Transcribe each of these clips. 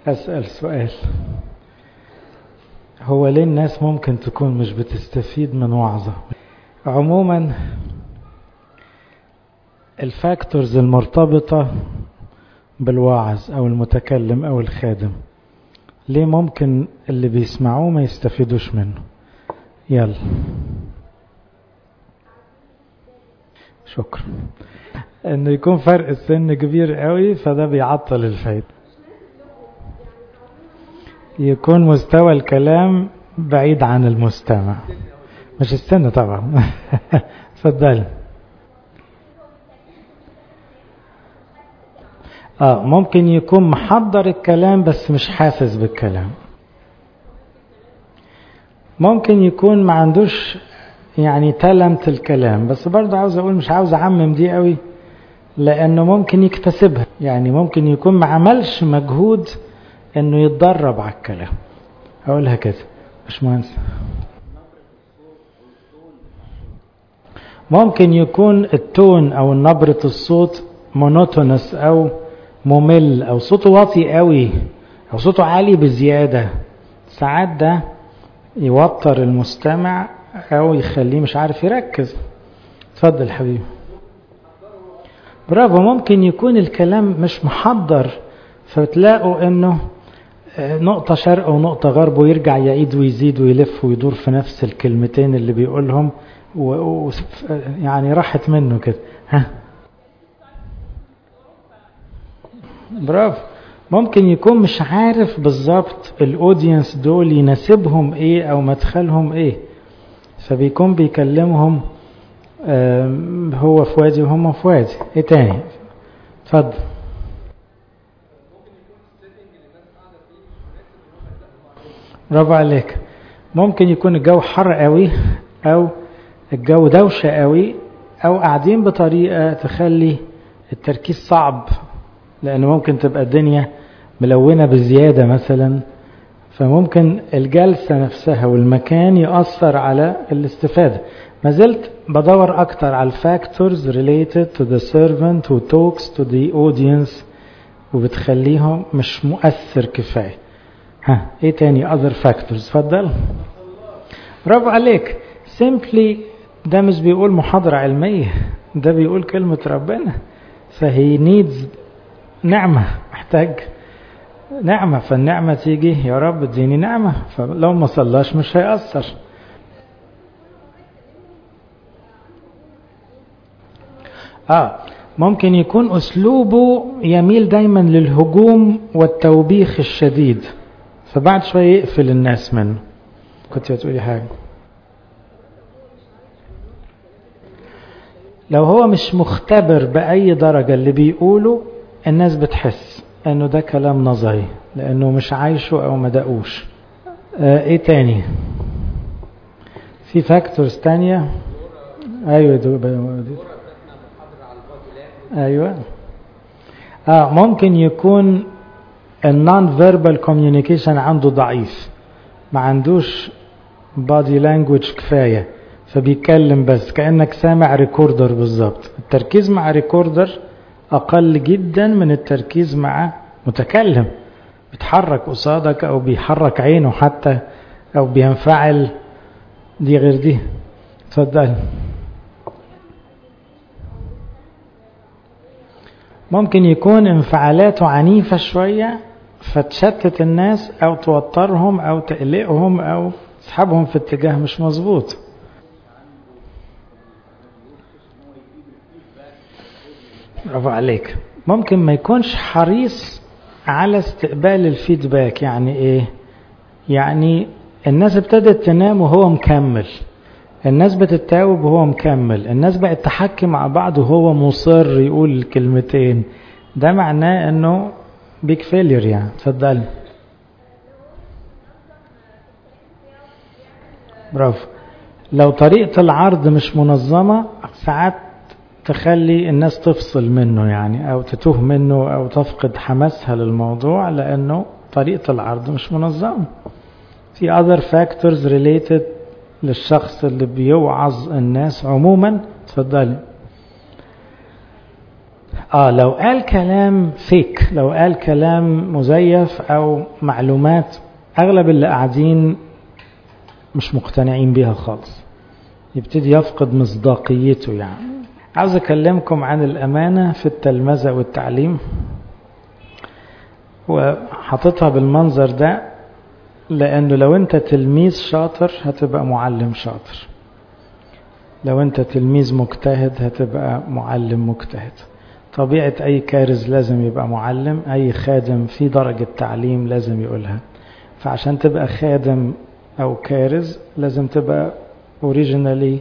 أسأل سؤال هو ليه الناس ممكن تكون مش بتستفيد من وعظة عموما الفاكتورز المرتبطة بالواعظ أو المتكلم أو الخادم ليه ممكن اللي بيسمعوه ما يستفيدوش منه يلا شكرا انه يكون فرق السن كبير قوي فده بيعطل الفايدة يكون مستوى الكلام بعيد عن المستمع مش السن طبعا اتفضل اه ممكن يكون محضر الكلام بس مش حاسس بالكلام ممكن يكون ما عندوش يعني تلمت الكلام بس برضه عاوز اقول مش عاوز اعمم دي قوي لانه ممكن يكتسبها يعني ممكن يكون ما عملش مجهود انه يتدرب على الكلام اقولها كده مش مهندس ممكن يكون التون او نبرة الصوت مونوتونس او ممل او صوته واطي قوي او صوته عالي بزيادة ساعات ده يوتر المستمع او يخليه مش عارف يركز اتفضل حبيبي برافو ممكن يكون الكلام مش محضر فتلاقوا انه نقطة شرق ونقطة غرب ويرجع يعيد ويزيد ويلف ويدور في نفس الكلمتين اللي بيقولهم و... و... يعني راحت منه كده ها برافو ممكن يكون مش عارف بالظبط الاودينس دول يناسبهم ايه او مدخلهم ايه فبيكون بيكلمهم هو في وادي وهم في وادي ايه تاني اتفضل برافو عليك ممكن يكون الجو حر قوي او الجو دوشة قوي او قاعدين بطريقة تخلي التركيز صعب لان ممكن تبقى الدنيا ملونة بزيادة مثلا فممكن الجلسة نفسها والمكان يأثر على الاستفادة ما زلت بدور أكتر على الفاكتورز related to the servant who talks to the audience وبتخليهم مش مؤثر كفاية ها ايه تاني other factors اتفضل برافو عليك simply ده مش بيقول محاضرة علمية ده بيقول كلمة ربنا فهي needs نعمة محتاج نعمة فالنعمة تيجي يا رب اديني نعمة فلو ما صلاش مش هيأثر اه ممكن يكون اسلوبه يميل دايما للهجوم والتوبيخ الشديد فبعد شوية يقفل الناس منه كنت هتقولي حاجة لو هو مش مختبر بأي درجة اللي بيقوله الناس بتحس انه ده كلام نظري لانه مش عايشه او ما دقوش آه ايه تاني في فاكتورز تانية ايوه دو دو ايوه اه ممكن يكون النون فيربال كوميونيكيشن عنده ضعيف ما عندوش بادي لانجوج كفايه فبيتكلم بس كانك سامع ريكوردر بالظبط التركيز مع ريكوردر أقل جدا من التركيز مع متكلم بيتحرك قصادك أو بيحرك عينه حتى أو بينفعل دي غير دي اتفضل ممكن يكون انفعالاته عنيفة شوية فتشتت الناس أو توترهم أو تقلقهم أو تسحبهم في اتجاه مش مظبوط برافو عليك ممكن ما يكونش حريص على استقبال الفيدباك يعني ايه يعني الناس ابتدت تنام وهو مكمل الناس بتتاوب وهو مكمل الناس بقت تحكي مع بعض وهو مصر يقول الكلمتين ده معناه انه بيك فيلير يعني اتفضل برافو لو طريقة العرض مش منظمة ساعات تخلي الناس تفصل منه يعني او تتوه منه او تفقد حماسها للموضوع لانه طريقة العرض مش منظمة في other factors related للشخص اللي بيوعظ الناس عموما تفضلي اه لو قال كلام فيك لو قال كلام مزيف او معلومات اغلب اللي قاعدين مش مقتنعين بيها خالص يبتدي يفقد مصداقيته يعني عاوز اكلمكم عن الامانه في التلمذه والتعليم وحاططها بالمنظر ده لانه لو انت تلميذ شاطر هتبقى معلم شاطر لو انت تلميذ مجتهد هتبقى معلم مجتهد طبيعة أي كارز لازم يبقى معلم أي خادم في درجة تعليم لازم يقولها فعشان تبقى خادم أو كارز لازم تبقى اوريجينالي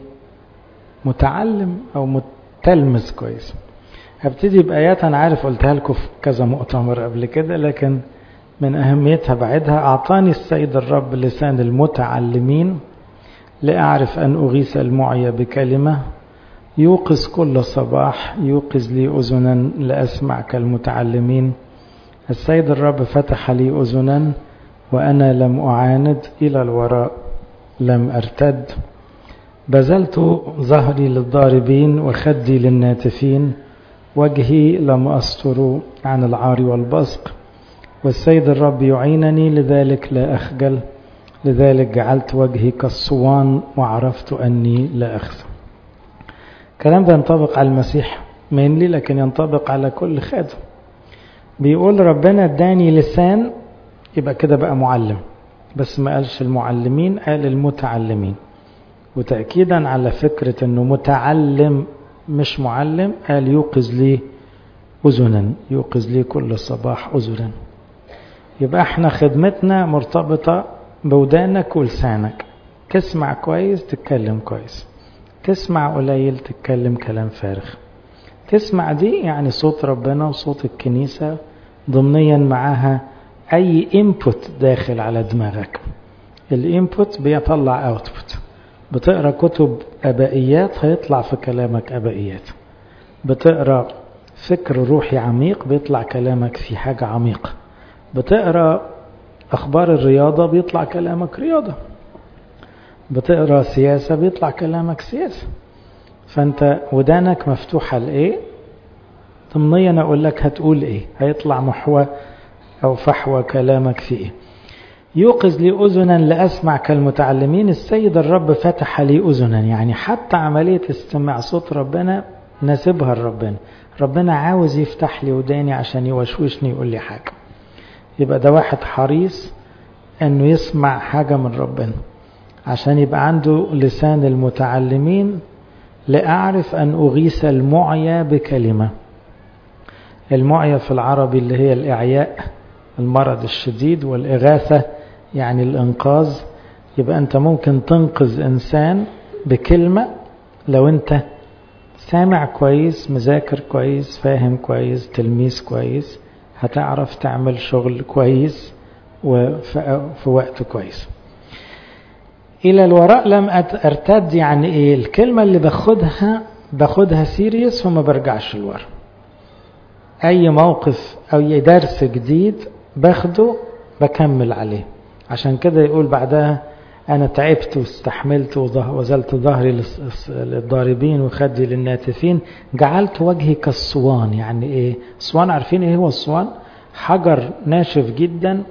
متعلم أو متلمس كويس هبتدي بآيات أنا عارف قلتها لكم في كذا مؤتمر قبل كده لكن من أهميتها بعدها أعطاني السيد الرب لسان المتعلمين لأعرف أن أغيث المعيا بكلمة يوقظ كل صباح يوقظ لي أذنا لأسمع كالمتعلمين السيد الرب فتح لي أذنا وأنا لم أعاند إلى الوراء لم أرتد بذلت ظهري للضاربين وخدي للناتفين وجهي لم أستر عن العار والبصق والسيد الرب يعينني لذلك لا أخجل لذلك جعلت وجهي كالصوان وعرفت أني لا أخزى الكلام ده ينطبق على المسيح مينلي لكن ينطبق على كل خادم بيقول ربنا اداني لسان يبقى كده بقى معلم بس ما قالش المعلمين قال المتعلمين وتأكيدا على فكرة انه متعلم مش معلم قال يوقظ لي أذنا يوقظ لي كل صباح أذنا يبقى احنا خدمتنا مرتبطة بودانك ولسانك تسمع كويس تتكلم كويس تسمع قليل تتكلم كلام فارغ تسمع دي يعني صوت ربنا وصوت الكنيسة ضمنيا معاها اي انبوت داخل على دماغك الانبوت بيطلع اوتبوت بتقرا كتب ابائيات هيطلع في كلامك ابائيات بتقرا فكر روحي عميق بيطلع كلامك في حاجة عميقة بتقرا اخبار الرياضة بيطلع كلامك رياضة بتقرا سياسة بيطلع كلامك سياسة فانت ودانك مفتوحة لايه ضمنيا اقول لك هتقول ايه هيطلع محور أو فحوى كلامك فيه يوقظ لي أذنا لأسمع كالمتعلمين السيد الرب فتح لي أذنا يعني حتى عملية استماع صوت ربنا نسيبها لربنا ربنا عاوز يفتح لي وداني عشان يوشوشني يقول لي حاجة يبقى ده واحد حريص انه يسمع حاجة من ربنا عشان يبقى عنده لسان المتعلمين لأعرف أن أغيث المعيا بكلمة المعيا في العربي اللي هي الإعياء المرض الشديد والإغاثة يعني الإنقاذ يبقى أنت ممكن تنقذ إنسان بكلمة لو أنت سامع كويس مذاكر كويس فاهم كويس تلميذ كويس هتعرف تعمل شغل كويس وفي وقت كويس إلى الوراء لم أرتد يعني إيه الكلمة اللي باخدها باخدها سيريس وما برجعش لورا أي موقف أو أي درس جديد باخده بكمل عليه عشان كده يقول بعدها أنا تعبت واستحملت وزلت ظهري للضاربين وخدي للناتفين جعلت وجهي كالصوان يعني إيه الصوان عارفين إيه هو الصوان حجر ناشف جدا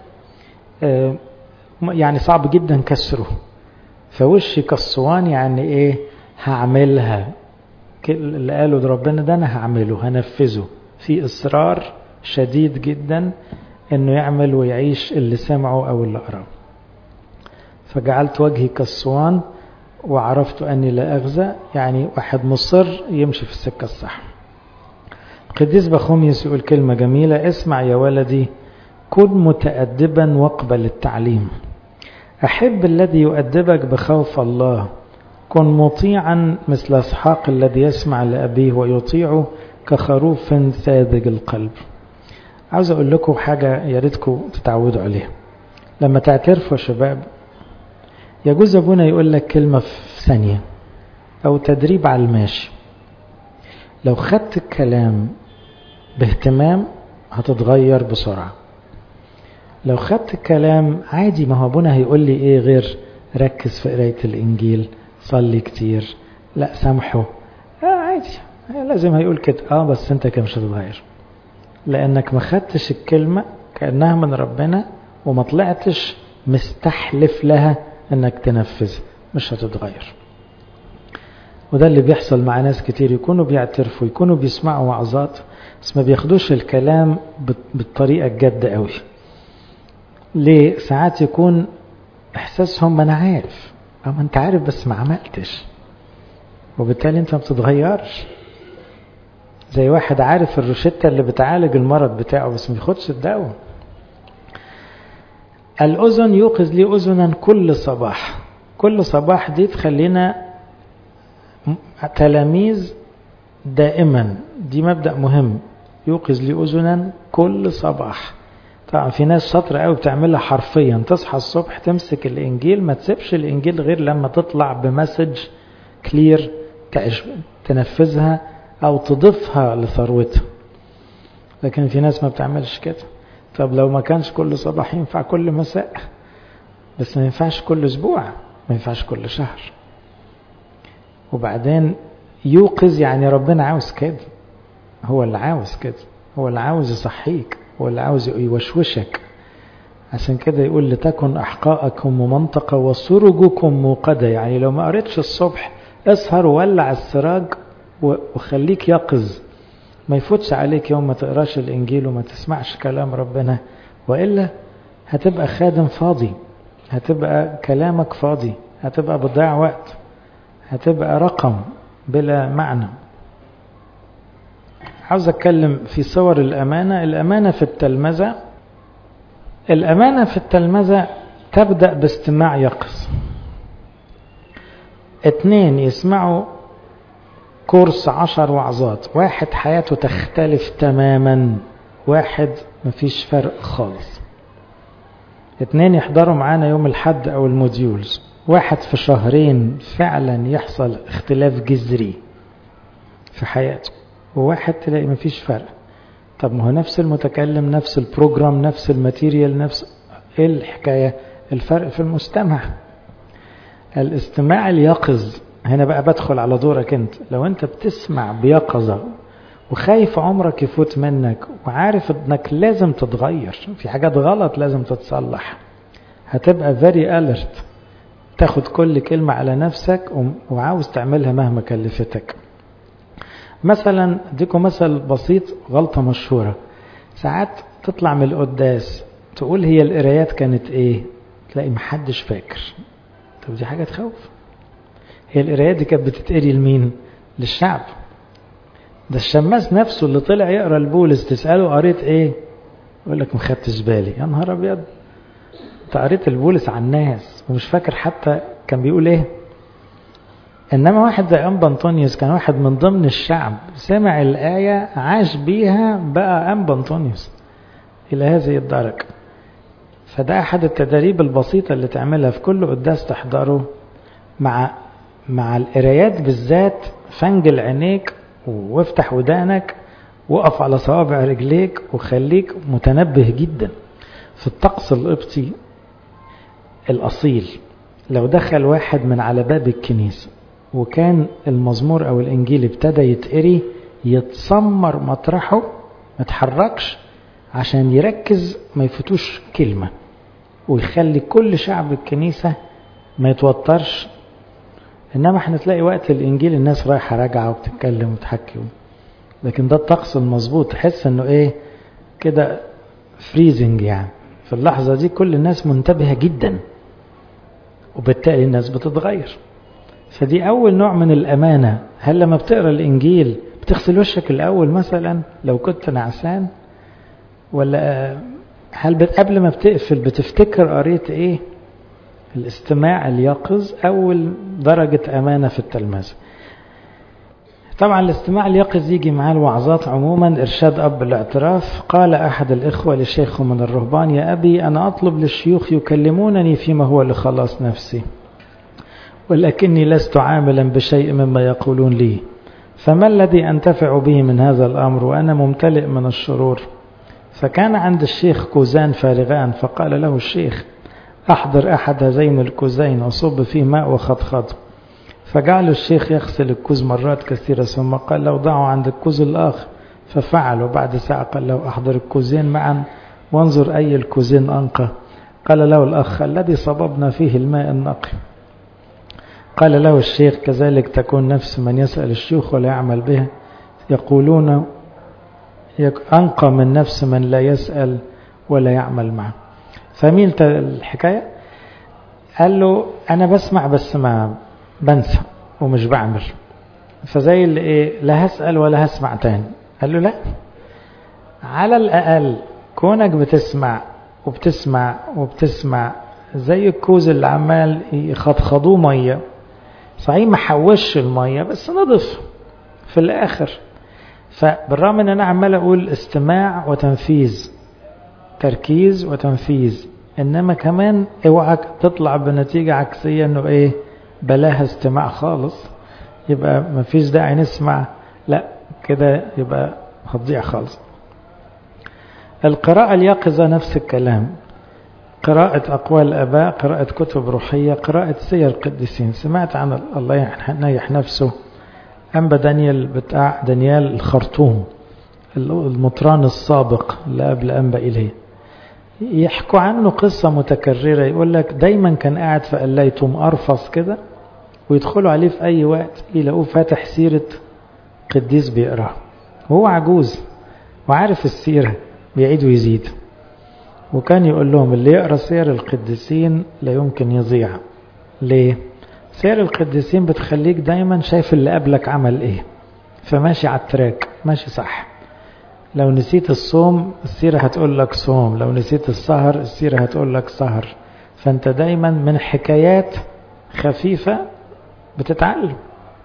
يعني صعب جدا كسره فوشي كالصوان يعني إيه هعملها اللي قاله ده ربنا ده أنا هعمله هنفذه في إصرار شديد جدا انه يعمل ويعيش اللي سمعه او اللي قراه فجعلت وجهي كالصوان وعرفت اني لا اغزى يعني واحد مصر يمشي في السكه الصح القديس بخوميوس يقول كلمه جميله اسمع يا ولدي كن متادبا واقبل التعليم احب الذي يؤدبك بخوف الله كن مطيعا مثل اسحاق الذي يسمع لابيه ويطيعه كخروف ساذج القلب عاوز اقول لكم حاجة يا ريتكم تتعودوا عليها لما تعترفوا يا شباب يجوز ابونا يقول لك كلمة في ثانية او تدريب على الماشي لو خدت الكلام باهتمام هتتغير بسرعة لو خدت الكلام عادي ما هو ابونا هيقول لي ايه غير ركز في قراية الانجيل صلي كتير لا سامحه آه عادي لازم هيقول كده اه بس انت كده مش هتتغير لانك ما خدتش الكلمة كأنها من ربنا وما طلعتش مستحلف لها انك تنفذ مش هتتغير وده اللي بيحصل مع ناس كتير يكونوا بيعترفوا يكونوا بيسمعوا وعظات بس ما بياخدوش الكلام بالطريقة الجد قوي ليه ساعات يكون احساسهم ما انا عارف اما انت عارف بس ما عملتش وبالتالي انت ما بتتغيرش زي واحد عارف الروشتة اللي بتعالج المرض بتاعه بس ما بياخدش الدواء الأذن يوقظ لي أذنا كل صباح كل صباح دي تخلينا تلاميذ دائما دي مبدأ مهم يوقظ لي أذنا كل صباح طبعا في ناس شاطرة قوي بتعملها حرفيا تصحى الصبح تمسك الإنجيل ما تسيبش الإنجيل غير لما تطلع بمسج كلير تنفذها أو تضيفها لثروتها لكن في ناس ما بتعملش كده طب لو ما كانش كل صباح ينفع كل مساء بس ما ينفعش كل أسبوع ما ينفعش كل شهر وبعدين يوقظ يعني ربنا عاوز كده هو اللي عاوز كده هو اللي عاوز يصحيك هو اللي عاوز يوشوشك عشان كده يقول لتكن أحقاءكم ممنطقة وسرجكم موقدة يعني لو ما قريتش الصبح اسهر وولع السراج وخليك يقظ ما يفوتش عليك يوم ما تقراش الإنجيل وما تسمعش كلام ربنا وإلا هتبقى خادم فاضي هتبقى كلامك فاضي هتبقى بتضيع وقت هتبقى رقم بلا معنى عاوز اتكلم في صور الامانه الامانه في التلمذه الامانه في التلمذه تبدا باستماع يقظ اتنين يسمعوا كورس عشر وعظات واحد حياته تختلف تماما واحد مفيش فرق خالص اتنين يحضروا معانا يوم الحد او الموديولز واحد في شهرين فعلا يحصل اختلاف جذري في حياته وواحد تلاقي مفيش فرق طب ما هو نفس المتكلم نفس البروجرام نفس الماتيريال نفس ايه الحكاية الفرق في المستمع الاستماع اليقظ هنا بقى بدخل على دورك انت لو انت بتسمع بيقظة وخايف عمرك يفوت منك وعارف انك لازم تتغير في حاجات غلط لازم تتصلح هتبقى very alert تاخد كل كلمة على نفسك وعاوز تعملها مهما كلفتك مثلا اديكم مثل بسيط غلطة مشهورة ساعات تطلع من القداس تقول هي القرايات كانت ايه تلاقي محدش فاكر طب دي حاجة تخوف هي القرايات دي كانت بتتقري لمين للشعب ده الشماس نفسه اللي طلع يقرا البولس تساله قريت ايه يقول لك ما خدتش بالي يا نهار ابيض انت قريت البولس على الناس ومش فاكر حتى كان بيقول ايه انما واحد زي انبا انطونيوس كان واحد من ضمن الشعب سمع الايه عاش بيها بقى انبا انطونيوس الى هذه الدرجه فده احد التدريب البسيطه اللي تعملها في كل قداس تحضره مع مع القرايات بالذات فنجل عينيك وافتح ودانك وقف على صوابع رجليك وخليك متنبه جدا في الطقس القبطي الأصيل لو دخل واحد من على باب الكنيسة وكان المزمور أو الإنجيل ابتدى يتقري يتسمر مطرحه ما تحركش عشان يركز ما يفوتوش كلمة ويخلي كل شعب الكنيسة ما يتوترش إنما احنا تلاقي وقت الإنجيل الناس رايحة راجعة وبتتكلم وتحكي لكن ده الطقس المظبوط تحس إنه إيه كده فريزنج يعني في اللحظة دي كل الناس منتبهة جدا وبالتالي الناس بتتغير فدي أول نوع من الأمانة هل لما بتقرأ الإنجيل بتغسل وشك الأول مثلا لو كنت نعسان ولا هل قبل ما بتقفل بتفتكر قريت إيه الاستماع اليقظ أول درجة أمانة في التلمذة طبعا الاستماع اليقظ يجي معاه الوعظات عموما إرشاد أب الاعتراف قال أحد الإخوة لشيخ من الرهبان يا أبي أنا أطلب للشيوخ يكلمونني فيما هو لخلاص نفسي ولكني لست عاملا بشيء مما يقولون لي فما الذي أنتفع به من هذا الأمر وأنا ممتلئ من الشرور فكان عند الشيخ كوزان فارغان فقال له الشيخ أحضر أحد هذين الكوزين وصب فيه ماء وخضخض فجعل الشيخ يغسل الكوز مرات كثيرة ثم قال له ضعه عند الكوز الآخر ففعل وبعد ساعة قال له أحضر الكوزين معا وانظر أي الكوزين أنقى قال له الأخ الذي صببنا فيه الماء النقي قال له الشيخ كذلك تكون نفس من يسأل الشيوخ ولا يعمل به يقولون أنقى من نفس من لا يسأل ولا يعمل معه فمين الحكاية قال له أنا بسمع بس ما بنسى ومش بعمل فزي اللي إيه لا هسأل ولا هسمع تاني قال له لا على الأقل كونك بتسمع وبتسمع وبتسمع زي الكوز اللي عمال يخضخضوه مية صحيح ما حوش المية بس نضف في الآخر فبالرغم ان انا عمال اقول استماع وتنفيذ تركيز وتنفيذ انما كمان اوعك تطلع بنتيجة عكسية انه ايه بلاها استماع خالص يبقى ما فيش داعي نسمع لا كده يبقى هتضيع خالص القراءة اليقظة نفس الكلام قراءة أقوال الآباء قراءة كتب روحية قراءة سير القديسين سمعت عن الله ينيح نفسه أنبا دانيال بتاع دانيال الخرطوم المطران السابق اللي قبل أنبا إليه يحكوا عنه قصة متكررة يقول لك دايما كان قاعد في قلايته أرفص كده ويدخلوا عليه في أي وقت يلاقوه فاتح سيرة قديس بيقرأ وهو عجوز وعارف السيرة بيعيد ويزيد وكان يقول لهم اللي يقرأ سير القديسين لا يمكن يضيع ليه؟ سير القديسين بتخليك دايما شايف اللي قبلك عمل ايه فماشي على التراك ماشي صح لو نسيت الصوم السيرة هتقول لك صوم لو نسيت السهر السيرة هتقول لك سهر فانت دايما من حكايات خفيفة بتتعلم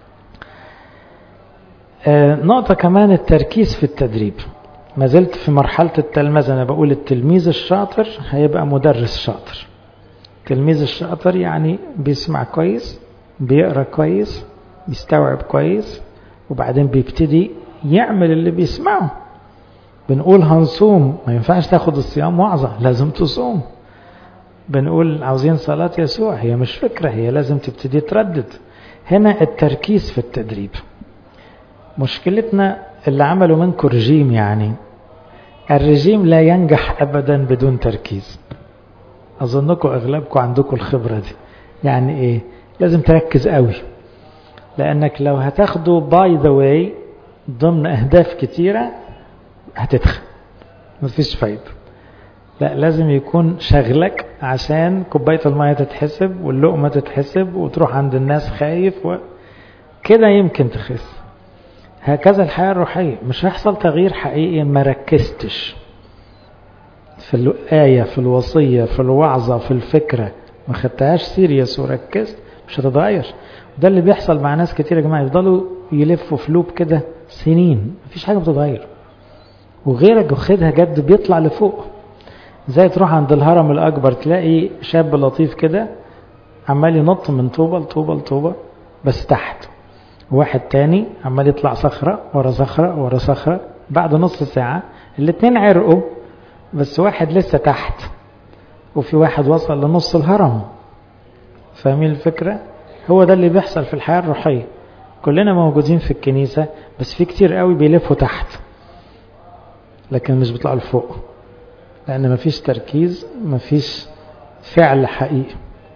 آه نقطة كمان التركيز في التدريب ما زلت في مرحلة التلمذة أنا بقول التلميذ الشاطر هيبقى مدرس شاطر التلميذ الشاطر يعني بيسمع كويس بيقرا كويس بيستوعب كويس وبعدين بيبتدي يعمل اللي بيسمعه بنقول هنصوم ما ينفعش تاخد الصيام وعظة لازم تصوم بنقول عاوزين صلاة يسوع هي مش فكرة هي لازم تبتدي تردد هنا التركيز في التدريب مشكلتنا اللي عملوا منكم رجيم يعني الرجيم لا ينجح أبدا بدون تركيز أظنكم أغلبكم عندكم الخبرة دي يعني إيه لازم تركز قوي لأنك لو هتاخده باي ذا واي ضمن أهداف كتيرة هتدخل مفيش فايدة لا لازم يكون شغلك عشان كوباية المية تتحسب واللقمة تتحسب وتروح عند الناس خايف و... كده يمكن تخس هكذا الحياة الروحية مش هيحصل تغيير حقيقي ما ركزتش في الآية في الوصية في الوعظة في الفكرة ما خدتهاش سيريس وركزت مش هتتغير ده اللي بيحصل مع ناس كتير يا جماعة يفضلوا يلفوا في لوب كده سنين مفيش حاجة بتتغير وغيرك واخدها جد بيطلع لفوق زي تروح عند الهرم الأكبر تلاقي شاب لطيف كده عمال ينط من طوبة لطوبة لطوبة بس تحت واحد تاني عمال يطلع صخرة ورا صخرة ورا صخرة بعد نص ساعة الاتنين عرقوا بس واحد لسه تحت وفي واحد وصل لنص الهرم فاهمين الفكرة هو ده اللي بيحصل في الحياة الروحية كلنا موجودين في الكنيسة بس في كتير قوي بيلفوا تحت لكن مش بيطلعوا لفوق لأن مفيش تركيز مفيش فعل حقيقي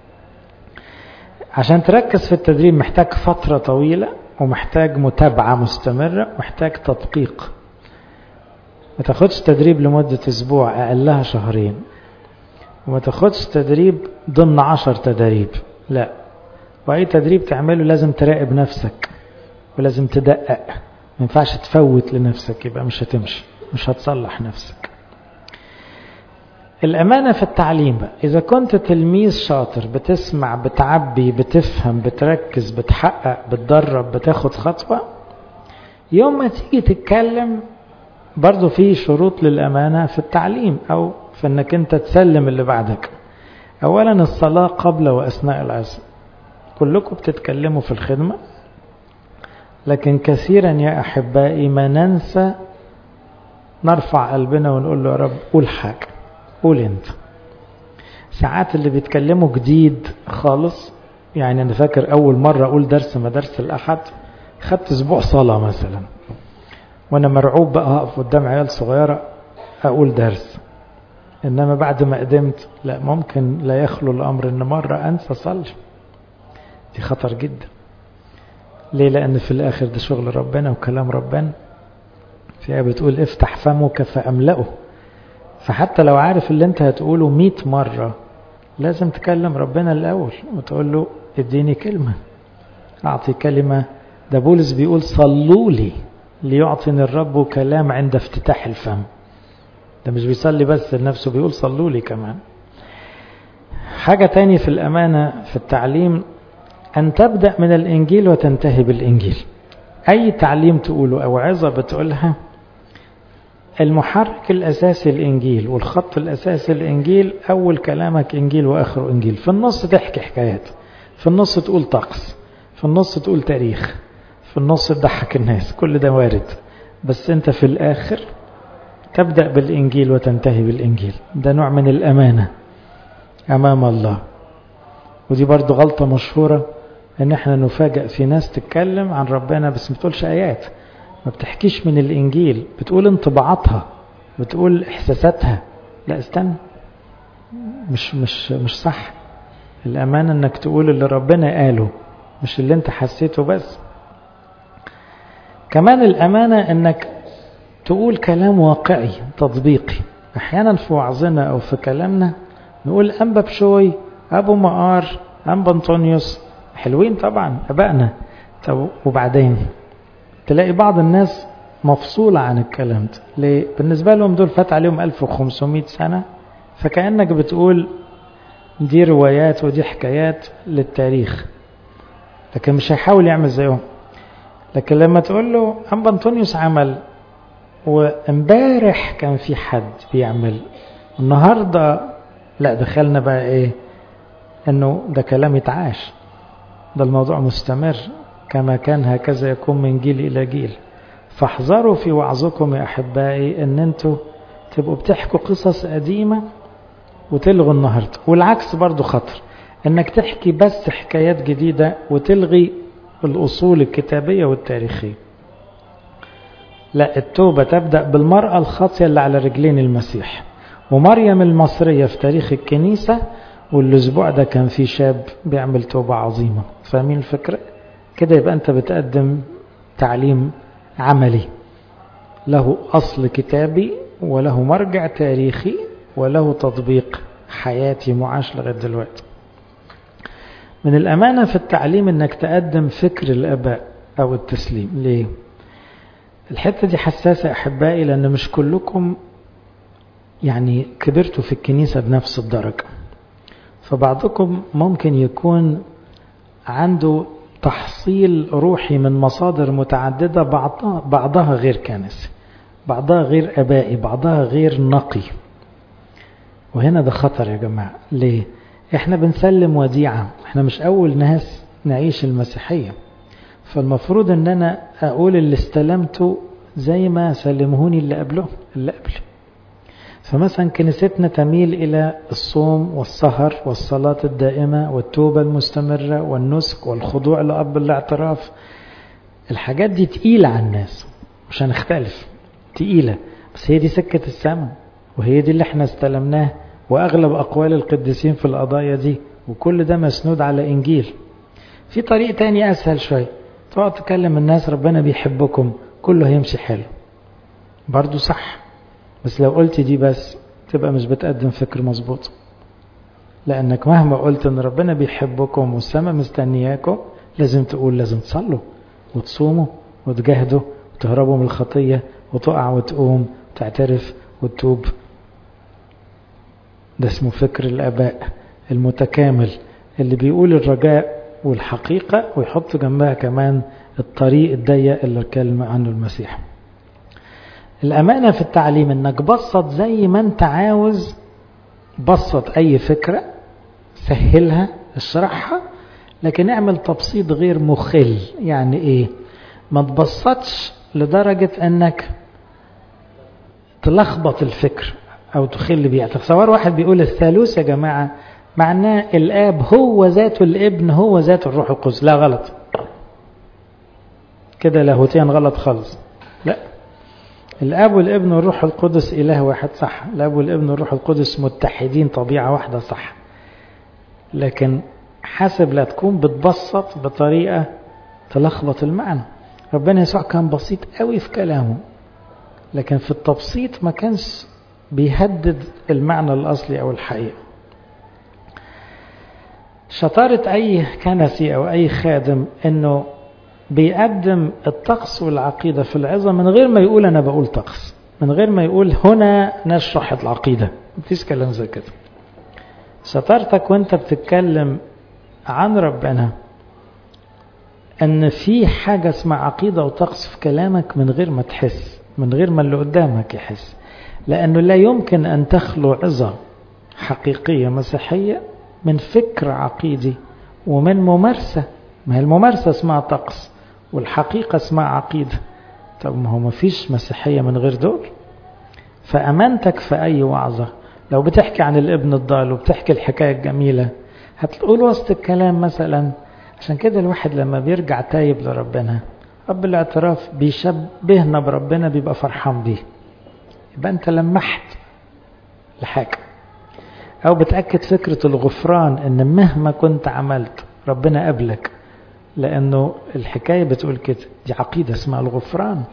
عشان تركز في التدريب محتاج فترة طويلة ومحتاج متابعة مستمرة محتاج تدقيق ما تاخدش تدريب لمدة أسبوع أقلها شهرين وما تاخدش تدريب ضمن عشر تدريب لا وأي تدريب تعمله لازم تراقب نفسك ولازم تدقق ما ينفعش تفوت لنفسك يبقى مش هتمشي مش هتصلح نفسك الأمانة في التعليم بقى إذا كنت تلميذ شاطر بتسمع بتعبي بتفهم بتركز بتحقق بتدرب بتاخد خطوة يوم ما تيجي تتكلم برضو في شروط للأمانة في التعليم أو في أنك أنت تسلم اللي بعدك أولا الصلاة قبل وأثناء العزم كلكم بتتكلموا في الخدمة لكن كثيرا يا أحبائي ما ننسى نرفع قلبنا ونقول له يا رب قول حاجة قول انت ساعات اللي بيتكلموا جديد خالص يعني أنا فاكر أول مرة أقول درس مدارس الأحد خدت أسبوع صلاة مثلا وأنا مرعوب بقى أقف قدام عيال صغيرة أقول درس إنما بعد ما قدمت لا ممكن لا يخلو الأمر إن مرة أنسى صلي دي خطر جدا ليه لأن في الآخر ده شغل ربنا وكلام ربنا فيها بتقول افتح فمك فأملأه فحتى لو عارف اللي انت هتقوله مئة مرة لازم تكلم ربنا الأول وتقول له اديني كلمة أعطي كلمة ده بولس بيقول صلوا لي ليعطيني الرب كلام عند افتتاح الفم ده مش بيصلي بس لنفسه بيقول صلوا لي كمان حاجة تاني في الأمانة في التعليم أن تبدأ من الإنجيل وتنتهي بالإنجيل أي تعليم تقوله أو عظة بتقولها المحرك الأساسي الإنجيل والخط الأساسي الإنجيل أول كلامك إنجيل وآخره إنجيل في النص تحكي حكايات في النص تقول طقس في النص تقول تاريخ في النص تضحك الناس كل ده وارد بس أنت في الآخر تبدأ بالإنجيل وتنتهي بالإنجيل ده نوع من الأمانة أمام الله ودي برضو غلطة مشهورة ان احنا نفاجأ في ناس تتكلم عن ربنا بس ما بتقولش ايات ما بتحكيش من الانجيل بتقول انطباعاتها بتقول احساساتها لا استنى مش مش مش صح الامانه انك تقول اللي ربنا قاله مش اللي انت حسيته بس كمان الامانه انك تقول كلام واقعي تطبيقي احيانا في وعظنا او في كلامنا نقول انبا بشوي ابو مقار انبا انطونيوس حلوين طبعا ابائنا طب وبعدين تلاقي بعض الناس مفصولة عن الكلام ده ليه؟ بالنسبة لهم دول فات عليهم 1500 سنة فكأنك بتقول دي روايات ودي حكايات للتاريخ لكن مش هيحاول يعمل زيهم لكن لما تقول له أنبا أنطونيوس عمل وامبارح كان في حد بيعمل النهاردة لا دخلنا بقى ايه انه ده كلام يتعاش ده الموضوع مستمر كما كان هكذا يكون من جيل إلى جيل فاحذروا في وعظكم يا أحبائي أن أنتوا تبقوا بتحكوا قصص قديمة وتلغوا النهاردة والعكس برضو خطر أنك تحكي بس حكايات جديدة وتلغي الأصول الكتابية والتاريخية لا التوبة تبدأ بالمرأة الخاطية اللي على رجلين المسيح ومريم المصرية في تاريخ الكنيسة والاسبوع ده كان في شاب بيعمل توبة عظيمة فاهمين الفكرة كده يبقى انت بتقدم تعليم عملي له اصل كتابي وله مرجع تاريخي وله تطبيق حياتي معاش لغاية دلوقتي من الأمانة في التعليم أنك تقدم فكر الآباء أو التسليم ليه؟ الحتة دي حساسة أحبائي لأن مش كلكم يعني كبرتوا في الكنيسة بنفس الدرجة فبعضكم ممكن يكون عنده تحصيل روحي من مصادر متعددة بعضها, بعضها غير كنسي بعضها غير أبائي بعضها غير نقي وهنا ده خطر يا جماعة ليه؟ احنا بنسلم وديعة احنا مش أول ناس نعيش المسيحية فالمفروض ان انا اقول اللي استلمته زي ما سلمهوني اللي قبله اللي قبلي فمثلا كنيستنا تميل إلى الصوم والسهر والصلاة الدائمة والتوبة المستمرة والنسك والخضوع لأب الاعتراف الحاجات دي تقيلة على الناس مش هنختلف تقيلة بس هي دي سكة السماء وهي دي اللي احنا استلمناه وأغلب أقوال القديسين في القضايا دي وكل ده مسنود على إنجيل في طريق تاني أسهل شوية تقعد تكلم الناس ربنا بيحبكم كله هيمشي حلو برضو صح بس لو قلت دي بس تبقى مش بتقدم فكر مظبوط لأنك مهما قلت أن ربنا بيحبكم والسماء مستنياكم لازم تقول لازم تصلوا وتصوموا وتجاهدوا وتهربوا من الخطية وتقع وتقوم وتعترف وتتوب ده اسمه فكر الآباء المتكامل اللي بيقول الرجاء والحقيقة ويحط جنبها كمان الطريق الضيق اللي اتكلم عنه المسيح الأمانة في التعليم انك بسط زي ما انت عاوز بسط اي فكرة سهلها اشرحها لكن اعمل تبسيط غير مخل يعني ايه ما تبسطش لدرجة انك تلخبط الفكر او تخل بيها تصور واحد بيقول الثالوث يا جماعة معناه الآب هو ذاته الابن هو ذاته الروح القدس لا غلط كده لاهوتيا غلط خالص لا الاب والابن والروح القدس اله واحد صح الاب والابن والروح القدس متحدين طبيعه واحده صح لكن حسب لا تكون بتبسط بطريقه تلخبط المعنى ربنا يسوع كان بسيط قوي في كلامه لكن في التبسيط ما كانش بيهدد المعنى الاصلي او الحقيقه شطاره اي كنسي او اي خادم انه بيقدم الطقس والعقيدة في العظة من غير ما يقول أنا بقول طقس من غير ما يقول هنا نشرح العقيدة مفيش كلام زي كده شطارتك وانت بتتكلم عن ربنا ان في حاجة اسمها عقيدة وطقس في كلامك من غير ما تحس من غير ما اللي قدامك يحس لأنه لا يمكن أن تخلو عظة حقيقية مسيحية من فكر عقيدي ومن ممارسة ما هي الممارسة اسمها طقس والحقيقة اسمها عقيدة طب ما هو ما فيش مسيحية من غير دول فأمانتك في أي وعظة لو بتحكي عن الابن الضال وبتحكي الحكاية الجميلة هتقول وسط الكلام مثلا عشان كده الواحد لما بيرجع تايب لربنا رب الاعتراف بيشبهنا بربنا بيبقى فرحان بيه يبقى انت لمحت لحاجة او بتأكد فكرة الغفران ان مهما كنت عملت ربنا قبلك لأنه الحكاية بتقول كده دي عقيدة اسمها الغفران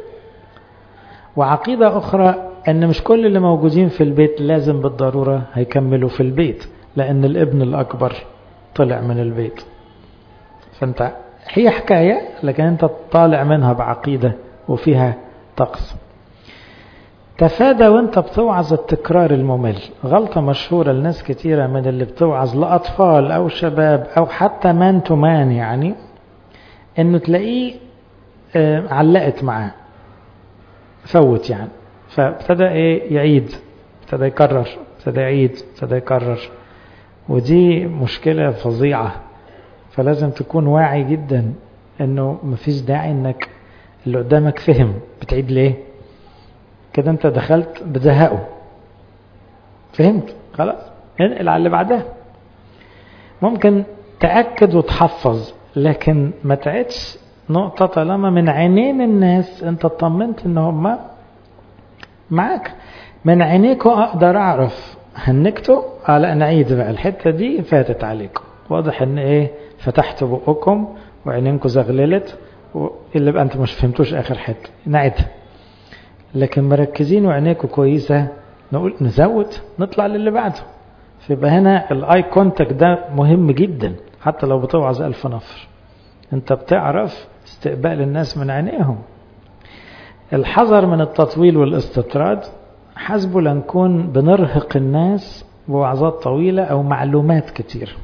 وعقيدة أخرى أن مش كل اللي موجودين في البيت لازم بالضرورة هيكملوا في البيت لأن الابن الأكبر طلع من البيت فأنت هي حكاية لكن أنت طالع منها بعقيدة وفيها طقس تفادى وانت بتوعظ التكرار الممل غلطة مشهورة لناس كتيرة من اللي بتوعظ لأطفال أو شباب أو حتى مان تو مان يعني انه تلاقيه آه علقت معاه فوت يعني فابتدى ايه يعيد ابتدى يكرر ابتدى يعيد ابتدى يكرر ودي مشكلة فظيعة فلازم تكون واعي جدا انه مفيش داعي انك اللي قدامك فهم بتعيد ليه كده انت دخلت بزهقه فهمت خلاص انقل على اللي بعدها ممكن تأكد وتحفظ لكن ما تعدش نقطة طالما من عينين الناس انت اطمنت ان هم معاك من عينيكوا اقدر اعرف هنكتوا اه لا نعيد بقى الحتة دي فاتت عليكم واضح ان ايه فتحتوا بقكم وعينينكم زغللت اللي بقى انت مش فهمتوش اخر حتة نعيدها لكن مركزين وعينيكم كويسة نقول نزود نطلع للي بعده فيبقى هنا الاي كونتاكت ده مهم جدا حتى لو بتوعظ ألف نفر انت بتعرف استقبال الناس من عينيهم الحذر من التطويل والاستطراد حسبه لنكون بنرهق الناس بوعظات طويلة أو معلومات كتير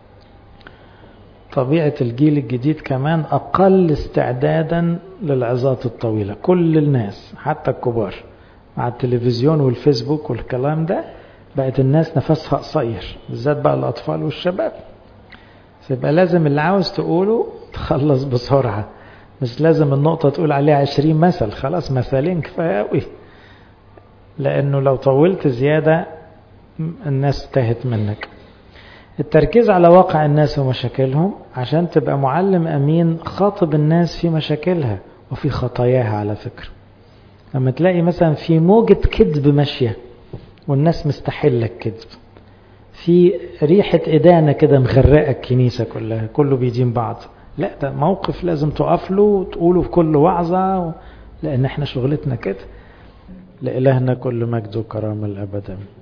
طبيعة الجيل الجديد كمان أقل استعدادا للعظات الطويلة كل الناس حتى الكبار مع التلفزيون والفيسبوك والكلام ده بقت الناس نفسها قصير بالذات بقى الأطفال والشباب فيبقى لازم اللي عاوز تقوله تخلص بسرعة مش لازم النقطة تقول عليها عشرين مثل خلاص مثالين كفاية قوي لأنه لو طولت زيادة الناس تهت منك التركيز على واقع الناس ومشاكلهم عشان تبقى معلم أمين خاطب الناس في مشاكلها وفي خطاياها على فكرة لما تلاقي مثلا في موجة كذب ماشية والناس مستحلة الكذب في ريحة إدانة كده مغرقة الكنيسة كلها كله بيدين بعض لا ده موقف لازم تقف له وتقوله في كل وعظة لأن احنا شغلتنا كده لإلهنا كل مجد وكرامة الأبد